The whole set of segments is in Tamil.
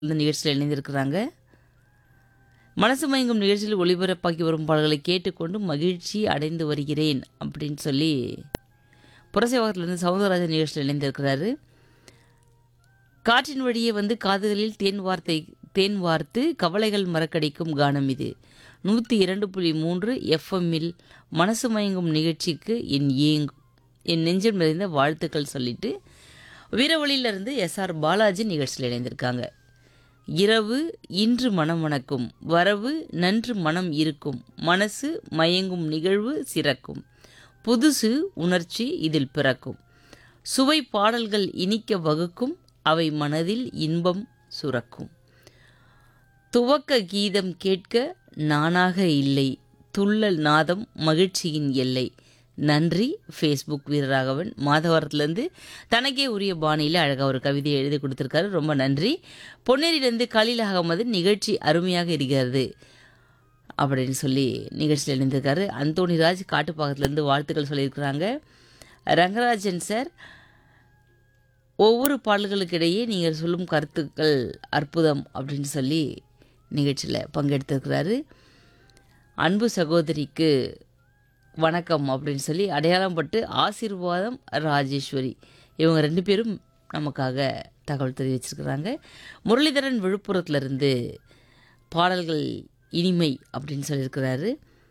இந்த நிகழ்ச்சியில் இணைந்திருக்கிறாங்க மனசு மயங்கும் நிகழ்ச்சியில் ஒளிபரப்பாக்கி வரும் பாடல்களை கேட்டுக்கொண்டு மகிழ்ச்சி அடைந்து வருகிறேன் அப்படின்னு சொல்லி புரசேவகத்திலிருந்து சவுந்தரராஜன் நிகழ்ச்சியில் இணைந்திருக்கிறாரு காற்றின் வழியே வந்து காதுகளில் தேன் வார்த்தை தேன் வார்த்து கவலைகள் மறக்கடிக்கும் கானம் இது நூற்றி இரண்டு புள்ளி மூன்று எஃப்எம்மில் மனசு மயங்கும் நிகழ்ச்சிக்கு என் ஏங்கும் என் நெஞ்சம் நிறைந்த வாழ்த்துக்கள் சொல்லிட்டு வீரவழியிலிருந்து எஸ்ஆர் பாலாஜி நிகழ்ச்சியில் இணைந்திருக்காங்க இரவு இன்று மனம் மணக்கும் வரவு நன்று மனம் இருக்கும் மனசு மயங்கும் நிகழ்வு சிறக்கும் புதுசு உணர்ச்சி இதில் பிறக்கும் சுவை பாடல்கள் இனிக்க வகுக்கும் அவை மனதில் இன்பம் சுரக்கும் துவக்க கீதம் கேட்க நானாக இல்லை துள்ளல் நாதம் மகிழ்ச்சியின் எல்லை நன்றி ஃபேஸ்புக் வீரராகவன் மாதவரத்துலேருந்து தனக்கே உரிய பாணியில் அழகாக ஒரு கவிதையை எழுதி கொடுத்துருக்காரு ரொம்ப நன்றி பொன்னேரியிலேருந்து கலீல் அகமது நிகழ்ச்சி அருமையாக இருக்கிறது அப்படின்னு சொல்லி நிகழ்ச்சியில் இணைந்திருக்காரு அந்தோணிராஜ் காட்டுப்பாக்கத்துலேருந்து வாழ்த்துக்கள் சொல்லியிருக்கிறாங்க ரங்கராஜன் சார் ஒவ்வொரு பாடல்களுக்கிடையே நீங்கள் சொல்லும் கருத்துக்கள் அற்புதம் அப்படின்னு சொல்லி நிகழ்ச்சியில் பங்கெடுத்திருக்கிறாரு அன்பு சகோதரிக்கு வணக்கம் அப்படின்னு சொல்லி அடையாளம் பட்டு ஆசீர்வாதம் ராஜேஸ்வரி இவங்க ரெண்டு பேரும் நமக்காக தகவல் தெரிவிச்சிருக்கிறாங்க முரளிதரன் விழுப்புரத்துலேருந்து பாடல்கள் இனிமை அப்படின்னு சொல்லியிருக்கிறாரு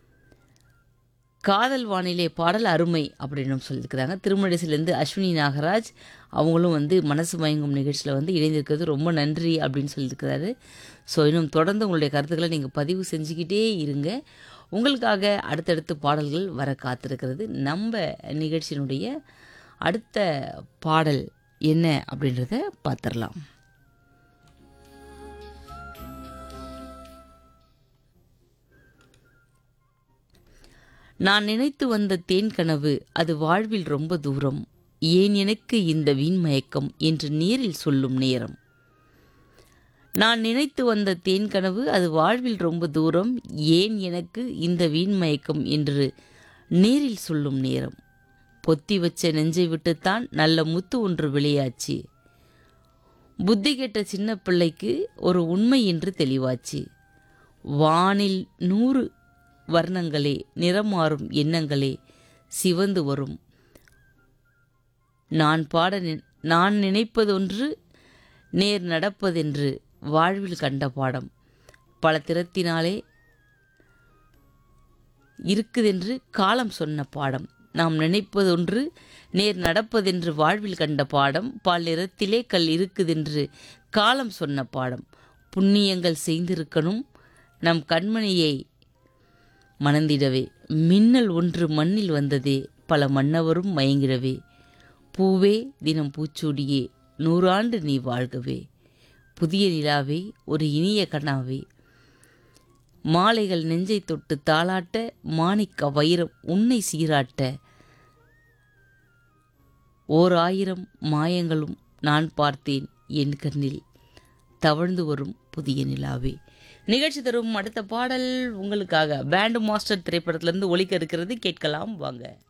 காதல் வானிலை பாடல் அருமை அப்படின்னு சொல்லியிருக்கிறாங்க திருமணசிலேருந்து அஸ்வினி நாகராஜ் அவங்களும் வந்து மனசு மயங்கும் நிகழ்ச்சியில் வந்து இணைந்திருக்கிறது ரொம்ப நன்றி அப்படின்னு சொல்லியிருக்கிறாரு ஸோ இன்னும் தொடர்ந்து உங்களுடைய கருத்துக்களை நீங்கள் பதிவு செஞ்சுக்கிட்டே இருங்க உங்களுக்காக அடுத்தடுத்து பாடல்கள் வர காத்திருக்கிறது நம்ம நிகழ்ச்சியினுடைய அடுத்த பாடல் என்ன அப்படின்றத பார்த்துடலாம் நான் நினைத்து வந்த தேன் கனவு அது வாழ்வில் ரொம்ப தூரம் ஏன் எனக்கு இந்த வீண் மயக்கம் என்று நேரில் சொல்லும் நேரம் நான் நினைத்து வந்த தேன் கனவு அது வாழ்வில் ரொம்ப தூரம் ஏன் எனக்கு இந்த வீண் மயக்கம் என்று நேரில் சொல்லும் நேரம் பொத்தி வச்ச நெஞ்சை விட்டுத்தான் நல்ல முத்து ஒன்று விளையாச்சு புத்தி கெட்ட சின்ன பிள்ளைக்கு ஒரு உண்மை என்று தெளிவாச்சு வானில் நூறு வர்ணங்களே நிறம் மாறும் எண்ணங்களே சிவந்து வரும் நான் பாட நி- நான் நினைப்பதொன்று நேர் நடப்பதென்று வாழ்வில் கண்ட பாடம் பல திறத்தினாலே இருக்குதென்று காலம் சொன்ன பாடம் நாம் நினைப்பதொன்று நேர் நடப்பதென்று வாழ்வில் கண்ட பாடம் பால் நிறத்திலே கல் இருக்குதென்று காலம் சொன்ன பாடம் புண்ணியங்கள் செய்திருக்கணும் நம் கண்மணியை மணந்திடவே மின்னல் ஒன்று மண்ணில் வந்ததே பல மன்னவரும் மயங்கிடவே பூவே தினம் பூச்சூடியே நூறாண்டு நீ வாழ்கவே புதிய நிலாவே ஒரு இனிய கனாவே மாலைகள் நெஞ்சை தொட்டு தாளாட்ட மாணிக்க வைரம் உன்னை சீராட்ட ஓர் ஆயிரம் மாயங்களும் நான் பார்த்தேன் என் கண்ணில் தவழ்ந்து வரும் புதிய நிலாவே நிகழ்ச்சி தரும் அடுத்த பாடல் உங்களுக்காக பேண்டு மாஸ்டர் திரைப்படத்திலிருந்து ஒலிக்க இருக்கிறது கேட்கலாம் வாங்க